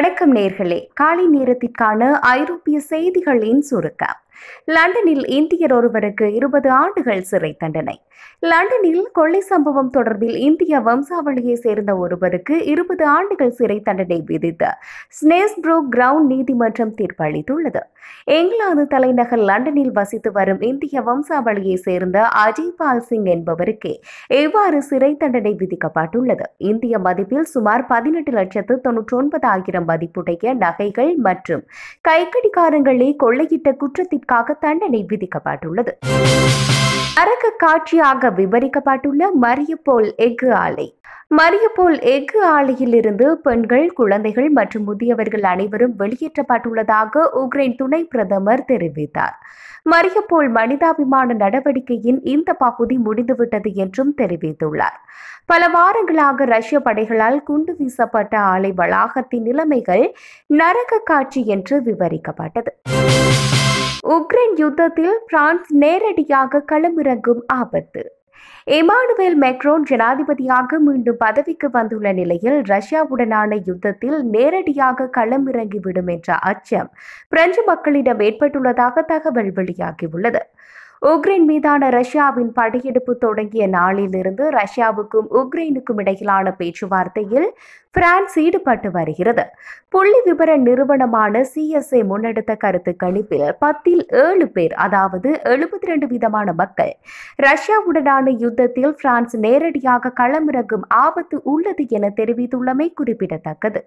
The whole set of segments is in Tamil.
வணக்கம் நேர்களே காலை நேரத்திற்கான ஐரோப்பிய செய்திகளின் சுருக்கம் லண்டனில் இந்தியர் ஒருவருக்கு இருபது ஆண்டுகள் சிறை தண்டனை லண்டனில் கொள்ளை சம்பவம் தொடர்பில் இந்திய வம்சாவளியை சேர்ந்த ஒருவருக்கு இருபது ஆண்டுகள் சிறை தண்டனை விதித்து ஸ்னேஸ்ப்ரூக் கிரவுண்ட் நீதிமன்றம் தீர்ப்பளித்துள்ளது இங்கிலாந்து தலைநகர் லண்டனில் வசித்து வரும் இந்திய வம்சாவளியை சேர்ந்த அஜய் பால் சிங் என்பவருக்கே இவ்வாறு சிறை தண்டனை விதிக்கப்பட்டுள்ளது இந்திய மதிப்பில் சுமார் பதினெட்டு லட்சத்து தொன்னூற்றி ஒன்பதாயிரம் மதிப்புடைய நகைகள் மற்றும் கைக்கடிகாரங்களை கொள்ளையிட்ட குற்றத்திற்காக தண்டனை விதிக்கப்பட்டுள்ளது அரக்க காட்சியாக விவரிக்கப்பட்டுள்ள மரியப்போல் எஃகு ஆலை மரியப்போல் எஃகு ஆலையில் இருந்து பெண்கள் குழந்தைகள் மற்றும் முதியவர்கள் அனைவரும் வெளியேற்றப்பட்டுள்ளதாக உக்ரைன் துணை பிரதமர் தெரிவித்தார் மரியப்போல் மனிதாபிமான நடவடிக்கையின் இந்த பகுதி முடிந்துவிட்டது என்றும் தெரிவித்துள்ளார் பல வாரங்களாக ரஷ்ய படைகளால் குண்டு வீசப்பட்ட ஆலை வளாகத்தின் நிலைமைகள் நரக காட்சி என்று விவரிக்கப்பட்டது உக்ரைன் யுத்தத்தில் பிரான்ஸ் நேரடியாக களமிறங்கும் ஆபத்து இமானுவேல் மெக்ரோன் ஜனாதிபதியாக மீண்டும் பதவிக்கு வந்துள்ள நிலையில் ரஷ்யாவுடனான யுத்தத்தில் நேரடியாக களமிறங்கிவிடும் என்ற அச்சம் பிரெஞ்சு மக்களிடம் ஏற்பட்டுள்ளதாக தகவல் வெளியாகியுள்ளது உக்ரைன் மீதான ரஷ்யாவின் படையெடுப்பு தொடங்கிய நாளிலிருந்து ரஷ்யாவுக்கும் உக்ரைனுக்கும் இடையிலான பேச்சுவார்த்தையில் பிரான்ஸ் ஈடுபட்டு வருகிறது புள்ளி விவர நிறுவனமான சிஎஸ்ஏ முன்னெடுத்த கருத்து கணிப்பில் பத்தில் ஏழு பேர் அதாவது எழுபத்தி ரெண்டு விதமான மக்கள் ரஷ்யாவுடனான யுத்தத்தில் பிரான்ஸ் நேரடியாக களமிறங்கும் ஆபத்து உள்ளது என தெரிவித்துள்ளமை குறிப்பிடத்தக்கது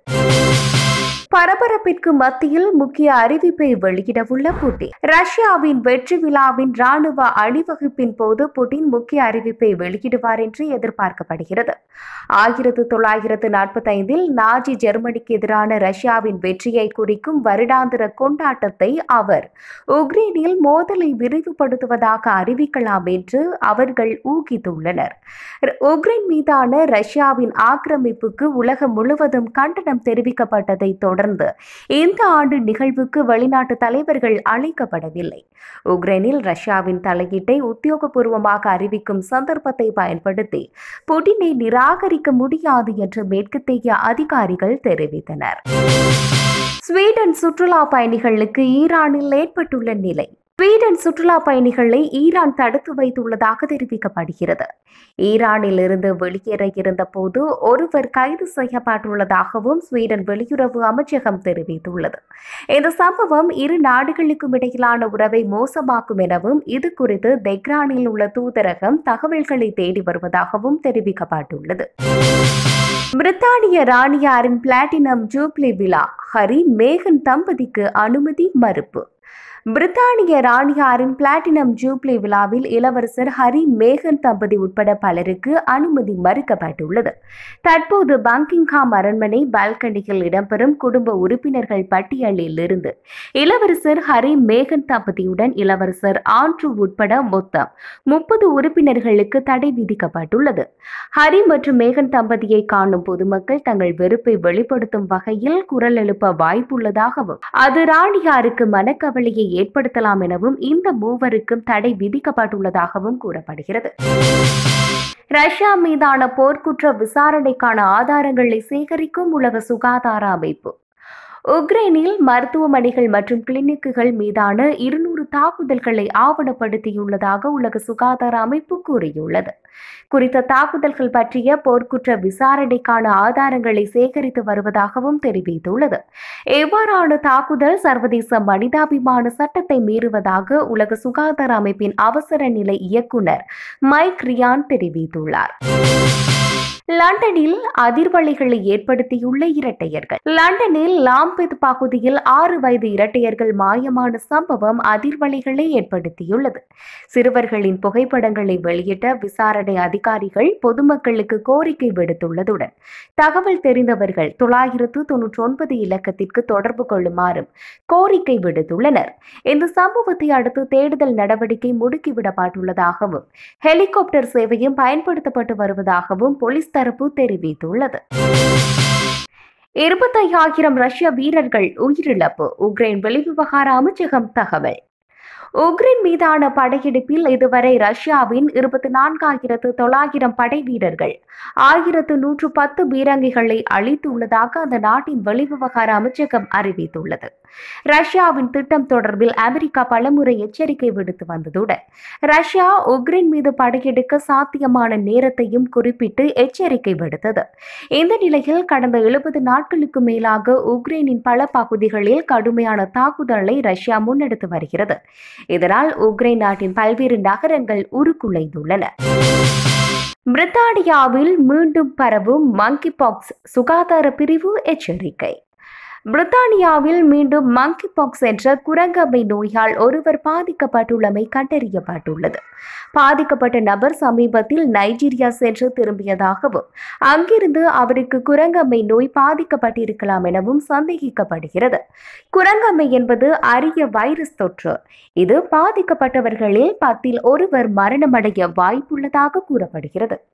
பரபரப்பிற்கு மத்தியில் முக்கிய அறிவிப்பை வெளியிடவுள்ள புட்டின் ரஷ்யாவின் வெற்றி விழாவின் ராணுவ அணிவகுப்பின் போது புட்டின் முக்கிய அறிவிப்பை வெளியிடுவார் என்று எதிர்பார்க்கப்படுகிறது ஆயிரத்து தொள்ளாயிரத்து நாற்பத்தி ஐந்தில் நாஜி ஜெர்மனிக்கு எதிரான ரஷ்யாவின் வெற்றியை குறிக்கும் வருடாந்திர கொண்டாட்டத்தை அவர் உக்ரைனில் மோதலை விரிவுபடுத்துவதாக அறிவிக்கலாம் என்று அவர்கள் ஊகித்துள்ளனர் உக்ரைன் மீதான ரஷ்யாவின் ஆக்கிரமிப்புக்கு உலகம் முழுவதும் கண்டனம் தெரிவிக்கப்பட்டதை தொடர்ந்து இந்த ஆண்டு நிகழ்வுக்கு வெளிநாட்டு தலைவர்கள் அழைக்கப்படவில்லை உக்ரைனில் ரஷ்யாவின் தலையீட்டை உத்தியோகபூர்வமாக அறிவிக்கும் சந்தர்ப்பத்தை பயன்படுத்தி புட்டினை நிராகரிக்க முடியாது என்று மேற்கத்திய அதிகாரிகள் தெரிவித்தனர் ஸ்வீடன் சுற்றுலா பயணிகளுக்கு ஈரானில் ஏற்பட்டுள்ள நிலை ஸ்வீடன் சுற்றுலா பயணிகளை ஈரான் தடுத்து வைத்துள்ளதாக தெரிவிக்கப்படுகிறது ஈரானில் இருந்து வெளியேற இருந்த போது ஒருவர் கைது செய்யப்பட்டுள்ளதாகவும் ஸ்வீடன் வெளியுறவு அமைச்சகம் தெரிவித்துள்ளது இந்த சம்பவம் இரு நாடுகளுக்கும் இடையிலான உறவை மோசமாக்கும் எனவும் இது குறித்து தெக்ரானில் உள்ள தூதரகம் தகவல்களை தேடி வருவதாகவும் தெரிவிக்கப்பட்டுள்ளது பிரித்தானிய ராணியாரின் பிளாட்டினம் ஜூப்ளி விழா ஹரி மேகன் தம்பதிக்கு அனுமதி மறுப்பு பிரித்தானிய ராணியாரின் பிளாட்டினம் ஜூப்ளி விழாவில் இளவரசர் ஹரி மேகன் தம்பதி உட்பட பலருக்கு அனுமதி மறுக்கப்பட்டுள்ளது தற்போது பங்கிங்ஹாம் அரண்மனை பால்கனியில் இடம்பெறும் குடும்ப உறுப்பினர்கள் பட்டியலில் இருந்து இளவரசர் ஹரி மேகன் தம்பதியுடன் இளவரசர் ஆண்ட்ரூ உட்பட மொத்தம் முப்பது உறுப்பினர்களுக்கு தடை விதிக்கப்பட்டுள்ளது ஹரி மற்றும் மேகன் தம்பதியை காணும் பொதுமக்கள் தங்கள் வெறுப்பை வெளிப்படுத்தும் வகையில் குரல் எழுப்ப வாய்ப்புள்ளதாகவும் அது ராணியாருக்கு மனக்கவலையை ஏற்படுத்தலாம் எனவும் இந்த மூவருக்கும் தடை விதிக்கப்பட்டுள்ளதாகவும் கூறப்படுகிறது ரஷ்யா மீதான போர்க்குற்ற விசாரணைக்கான ஆதாரங்களை சேகரிக்கும் உலக சுகாதார அமைப்பு உக்ரைனில் மருத்துவமனைகள் மற்றும் கிளினிக்குகள் மீதான இருநூறு தாக்குதல்களை ஆவணப்படுத்தியுள்ளதாக உலக சுகாதார அமைப்பு கூறியுள்ளது குறித்த தாக்குதல்கள் பற்றிய போர்க்குற்ற விசாரணைக்கான ஆதாரங்களை சேகரித்து வருவதாகவும் தெரிவித்துள்ளது எவ்வாறான தாக்குதல் சர்வதேச மனிதாபிமான சட்டத்தை மீறுவதாக உலக சுகாதார அமைப்பின் அவசர நிலை இயக்குனர் மைக் ரியான் தெரிவித்துள்ளார் லண்டனில் அதிர்வலைகளை ஏற்படுத்தியுள்ள இரட்டையர்கள் லண்டனில் லாம்பெத் பகுதியில் ஆறு வயது இரட்டையர்கள் மாயமான சம்பவம் அதிர்வலைகளை ஏற்படுத்தியுள்ளது சிறுவர்களின் புகைப்படங்களை வெளியிட்ட விசாரணை அதிகாரிகள் பொதுமக்களுக்கு கோரிக்கை விடுத்துள்ளதுடன் தகவல் தெரிந்தவர்கள் தொள்ளாயிரத்து தொன்னூற்றி ஒன்பது இலக்கத்திற்கு தொடர்பு கொள்ளுமாறும் கோரிக்கை விடுத்துள்ளனர் இந்த சம்பவத்தை அடுத்து தேடுதல் நடவடிக்கை முடுக்கிவிடப்பட்டுள்ளதாகவும் ஹெலிகாப்டர் சேவையும் பயன்படுத்தப்பட்டு வருவதாகவும் போலீஸ் தரப்பு தெரிவித்துள்ளது இருபத்தையாயிரம் ரஷ்ய வீரர்கள் உயிரிழப்பு உக்ரைன் வெளிவிவகார அமைச்சகம் தகவல் உக்ரைன் மீதான படையெடுப்பில் இதுவரை ரஷ்யாவின் இருபத்தி நான்காயிரத்து தொள்ளாயிரம் படை வீரர்கள் ஆயிரத்து நூற்று பத்து பீரங்கிகளை அளித்துள்ளதாக அந்த நாட்டின் வெளிவிவகார அமைச்சகம் அறிவித்துள்ளது ரஷ்யாவின் திட்டம் தொடர்பில் அமெரிக்கா பலமுறை எச்சரிக்கை விடுத்து வந்ததுடன் ரஷ்யா உக்ரைன் மீது படையெடுக்க சாத்தியமான நேரத்தையும் குறிப்பிட்டு எச்சரிக்கை விடுத்தது இந்த நிலையில் கடந்த எழுபது நாட்களுக்கு மேலாக உக்ரைனின் பல பகுதிகளில் கடுமையான தாக்குதலை ரஷ்யா முன்னெடுத்து வருகிறது இதனால் உக்ரைன் நாட்டின் பல்வேறு நகரங்கள் உருக்குலைந்துள்ளன பிரித்தானியாவில் மீண்டும் பரவும் மங்கி பாக்ஸ் சுகாதார பிரிவு எச்சரிக்கை பிரித்தானியாவில் மீண்டும் மங்கி பாக்ஸ் என்ற குரங்கம்மை நோயால் ஒருவர் பாதிக்கப்பட்டுள்ளமை கண்டறியப்பட்டுள்ளது பாதிக்கப்பட்ட நபர் சமீபத்தில் நைஜீரியா சென்று திரும்பியதாகவும் அங்கிருந்து அவருக்கு குரங்கம்மை நோய் பாதிக்கப்பட்டிருக்கலாம் எனவும் சந்தேகிக்கப்படுகிறது குரங்கம்மை என்பது அரிய வைரஸ் தொற்று இது பாதிக்கப்பட்டவர்களில் பத்தில் ஒருவர் மரணமடைய வாய்ப்புள்ளதாக கூறப்படுகிறது